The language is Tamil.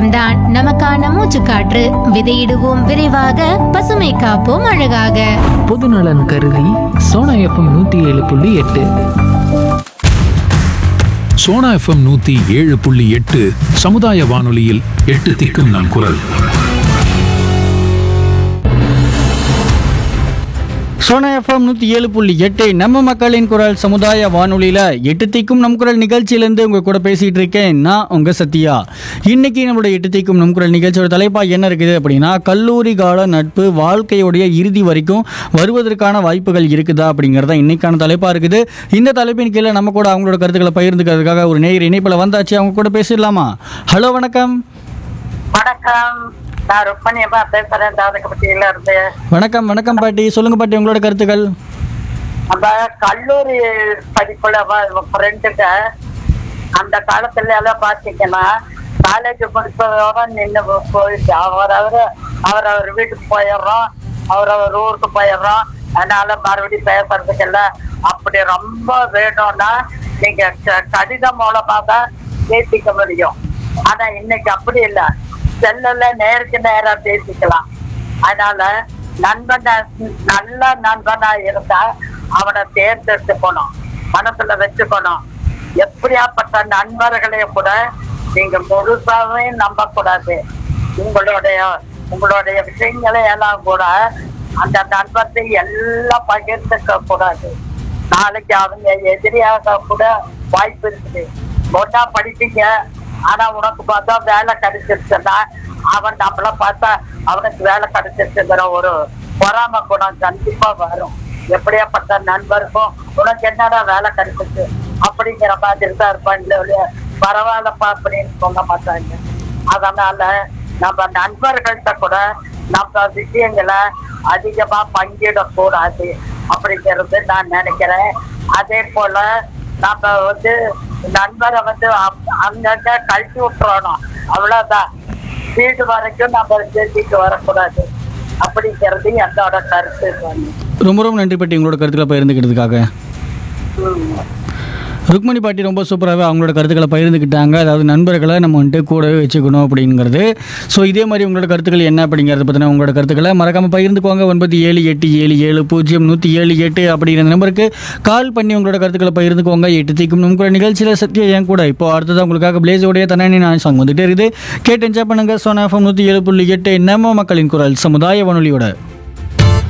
தான் நமக்கான மூச்சுக்காற்று விதையிடுவோம் விரைவாக பசுமை காப்போம் அழகாக பொதுநலன் கருதி சோனா எஃப்எம் நூற்றி ஏழு புள்ளி எட்டு சோனா எஃப்எம் நூத்தி ஏழு புள்ளி எட்டு சமுதாய வானொலியில் எட்டு திக்கும் நம் குரல் சோனா எஃப்எம் நூற்றி ஏழு புள்ளி எட்டு நம்ம மக்களின் குரல் சமுதாய வானொலியில் எட்டு தீக்கும் நம் குரல் நிகழ்ச்சியிலேருந்து உங்கள் கூட பேசிகிட்டு இருக்கேன் நான் உங்கள் சத்யா இன்னைக்கு நம்மளுடைய எட்டு தீக்கும் நம் குரல் நிகழ்ச்சியோட தலைப்பாக என்ன இருக்குது அப்படின்னா கல்லூரி கால நட்பு வாழ்க்கையுடைய இறுதி வரைக்கும் வருவதற்கான வாய்ப்புகள் இருக்குதா அப்படிங்கிறத இன்னைக்கான தலைப்பாக இருக்குது இந்த தலைப்பின் கீழே நம்ம கூட அவங்களோட கருத்துக்களை பகிர்ந்துக்கிறதுக்காக ஒரு நேர் இணைப்பில் வந்தாச்சு அவங்க கூட பேசிடலாமா ஹலோ வணக்கம் வணக்கம் நான் ருக்மணியம்மா பேசுறேன் தாதகப்பட்டியில இருந்து வணக்கம் வணக்கம் பாட்டி சொல்லுங்கள் பாட்டி உங்களோட கருத்துக்கள் அந்த கல்லூரி படிப்புல ஃப்ரெண்டுங்க அந்த காலத்துல எல்லாம் பாத்தீங்கன்னா காலேஜ் முடிச்சதோட நின்று போயிட்டு அவர் அவரு அவர் அவர் வீட்டுக்கு போயிடுறோம் அவர் அவர் ஊருக்கு போயிடுறோம் அதனால மறுபடியும் பேசுறதுக்கு எல்லாம் அப்படி ரொம்ப வேணும்னா நீங்க க- கடிதம் மூலமா தான் பேசிக்க முடியும் ஆனா இன்னைக்கு அப்படி இல்லை செல்லுல நேருக்கு நேரா பேசிக்கலாம் அதனால நண்பனா நல்ல நண்பனா இருந்தா அவனை தேர்ந்தெடுத்துக்கணும் மனசுல வச்சுக்கணும் எப்படியாப்பட்ட நண்பர்களையும் கூட நீங்க முழுசாவே நம்ப கூடாது உங்களுடைய உங்களுடைய விஷயங்களை எல்லாம் கூட அந்த நண்பத்தை எல்லாம் பகிர்ந்துக்க கூடாது நாளைக்கு அவங்க எதிரியாக கூட வாய்ப்பு இருக்குது ஒன்னா படிப்பீங்க ஆனா உனக்கு பார்த்தா வேலை கிடைச்சிருச்சுன்னா அவன் நம்மள பார்த்தா அவனுக்கு வேலை கிடைச்சிருச்சுங்கிற ஒரு பொறாம குணம் கண்டிப்பா வரும் எப்படியாப்பட்ட நண்பருக்கும் உனக்கு என்னடா வேலை கிடைச்சிச்சு அப்படிங்கிற மாதிரி தான் இருப்பாங்களே ஒழிய, பரவாயில்லப்பா அப்படின்னு சொல்ல மாட்டாங்க அதனால நம்ம நண்பர்கள்ட்ட கூட நம்ம விஷயங்களை அதிகமா பங்கிடக்கூடாது அப்படிங்கிறது நான் நினைக்கிறேன் அதே போல நம்ம வந்து நண்பரை வந்து அப்- அங்கங்க கழட்டி விட்டுறணும் அவ்வளவுதான் வீடு வரைக்கும் நம்ம பேசிட்டு வரக்கூடாது அப்படிங்கிறது என்னோட கருத்து சாமி. ரொம்ப ரொம்ப நன்றி பாட்டி உங்களோட கருத்துக்களை பகிர்ந்துக்கிறதுக்காக ம். ருக்மணி பாட்டி ரொம்ப சூப்பராகவே அவங்களோட கருத்துக்களை பகிர்ந்துக்கிட்டாங்க அதாவது நண்பர்களை நம்ம வந்துட்டு கூடவே வச்சுக்கணும் அப்படிங்கிறது ஸோ இதே மாதிரி உங்களோட கருத்துக்கள் என்ன அப்படிங்கிறத பற்றின உங்களோட கருத்துக்களை மறக்காமல் பகிர்ந்துக்கோங்க ஒன்பது ஏழு எட்டு ஏழு ஏழு பூஜ்ஜியம் நூற்றி ஏழு எட்டு அப்படிங்கிற நம்பருக்கு கால் பண்ணி உங்களோட கருத்துக்களை பகிர்ந்துக்கோங்க எட்டு தீக்கும் நம்ம நிகழ்ச்சியில் சத்திய என் கூட இப்போ அடுத்தது உங்களுக்காக பிளேஸோடைய தனி நான் சாங் வந்துட்டே இருக்குது கேட்டு என்ஜாய் பண்ணுங்க சோனா எஃப்எம் நூற்றி ஏழு புள்ளி எட்டு நம்ம மக்களின் குரல் சமுதாய வானொலியோட